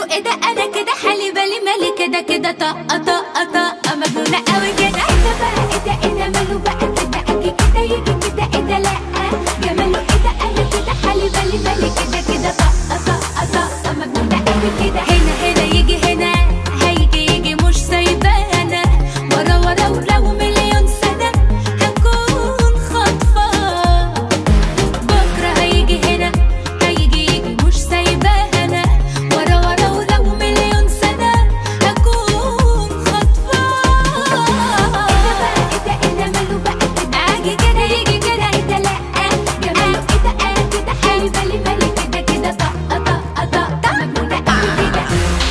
جماله ايه ده انا كده حالي بالي مالي كده كده طقه طقه طقه مجنونه قوي كده ايه ده بقى ايه ده ايه ده ماله بقى كده اجي كده يجي كده ايه ده لا جماله ايه ده انا كده حالي بالي مالي كده كده طقه طقه طقه مجنونه قوي كده هنا هنا يجي هنا هيجي يجي مش سايبانا ورا ورا ولو مليون سنه هكون خاطفه بكرة هيجي هنا هيجي يجي مش سايبانا ورا ورا ولو مليون سنة هكون خطفان ايه ده بقى ايه ده ايه ده ماله بقى كده اجي كده يجي كده ايه ده لا جماله ايه ده انا كده حالي بالي مالي كده كده طقة طقة طقة مجنونة قوي كده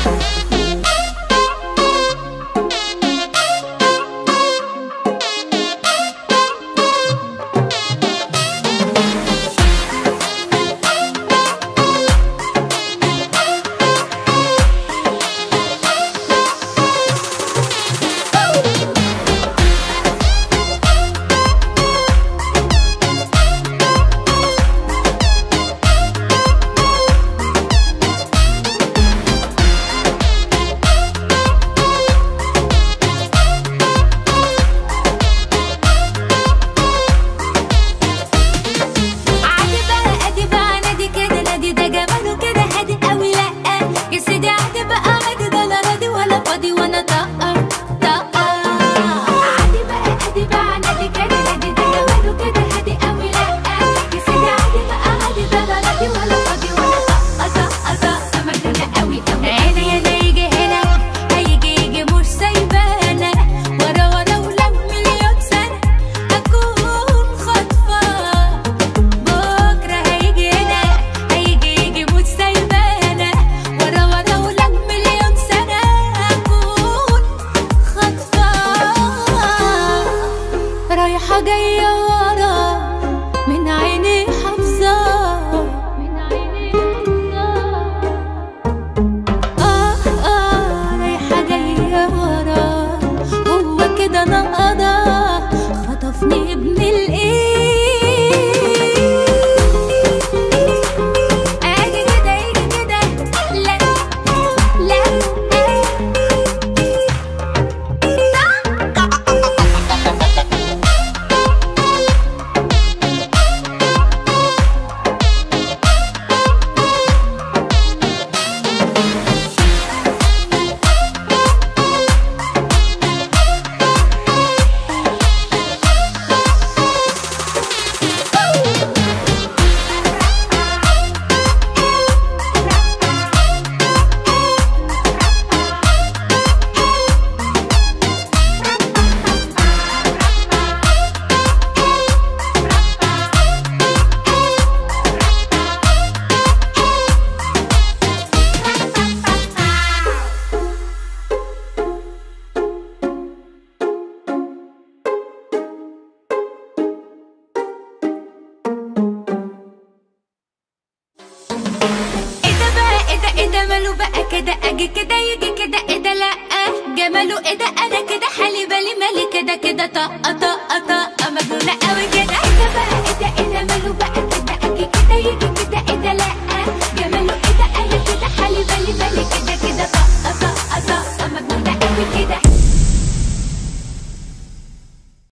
عادي بقى ادي بقى نادي كده نادي ده جماله كده هادي قوي لا يا سيدي عادي بقى عادي ده لا راضي ولا فاضي وانا طاقة طاقة عادي بقى ادي بقى نادي كده نادي ده جماله كده هادي قوي لا يا سيدي عادي بقى عادي ده لا راضي ولا فاضي وانا طاقة طاقة طاقة مجنونة قوي قوي هنا هنا يجي هنا هيجي يجي مش سايبانا ورا ورا ولو مليون سنة هكون خاطفة بكرة هيجي هنا هيجي يجي مش سايبانا ورا ورا ولو مليون سنة هكون خاطفة رايحة جاية ورا من عيني حافظة من عيني حافظة آه آه رايحة جاية ورا هو كده أنا قضى خطفني ابن الإيه أجي كده يجي كده لا لا ايه ده بقى ايه ده ايه ده ماله بقى كده اجي كده يجي كده ايه ده لا جماله ايه ده انا كده حالي بالي مالي كده كده طقه طقه طقه مجنونه قوي كده ايه ده بقى ايه ده ايه ده ماله بقى كده اجي كده يجي كده ايه ده لا جماله ايه ده انا كده حالي بالي مالي كده